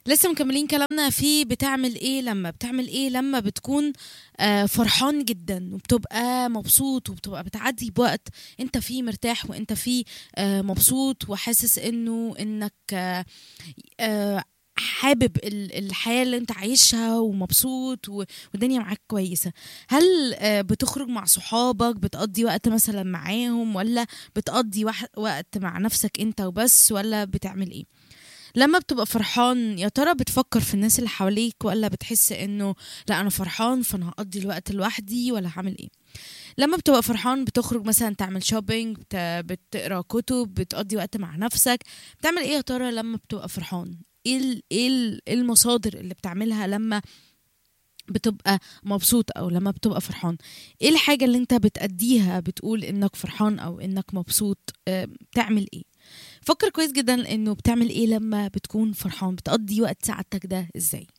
لسه مكملين كلامنا في بتعمل ايه لما بتعمل ايه لما بتكون آه، فرحان جدا وبتبقى مبسوط وبتبقى بتعدي بوقت انت فيه مرتاح وانت فيه آه، مبسوط وحاسس انه انك آه، آه، حابب ال- الحياة اللي انت عايشها ومبسوط و- والدنيا معاك كويسة هل آه، بتخرج مع صحابك بتقضي وقت مثلا معاهم ولا بتقضي وح- وقت مع نفسك انت وبس ولا بتعمل ايه لما بتبقى فرحان يا ترى بتفكر في الناس اللي حواليك ولا بتحس انه لا انا فرحان فانا هقضي الوقت لوحدي ولا هعمل ايه لما بتبقى فرحان بتخرج مثلا تعمل شوبينج بت... بتقرا كتب بتقضي وقت مع نفسك بتعمل ايه يا ترى لما بتبقى فرحان ايه ال... ايه ال- إيه المصادر اللي بتعملها لما بتبقى مبسوط او لما بتبقى فرحان ايه الحاجة اللي انت بتأديها بتقول انك فرحان او انك مبسوط آه، بتعمل ايه فكر كويس جدا انه بتعمل ايه لما بتكون فرحان بتقضي وقت سعادتك ده ازاي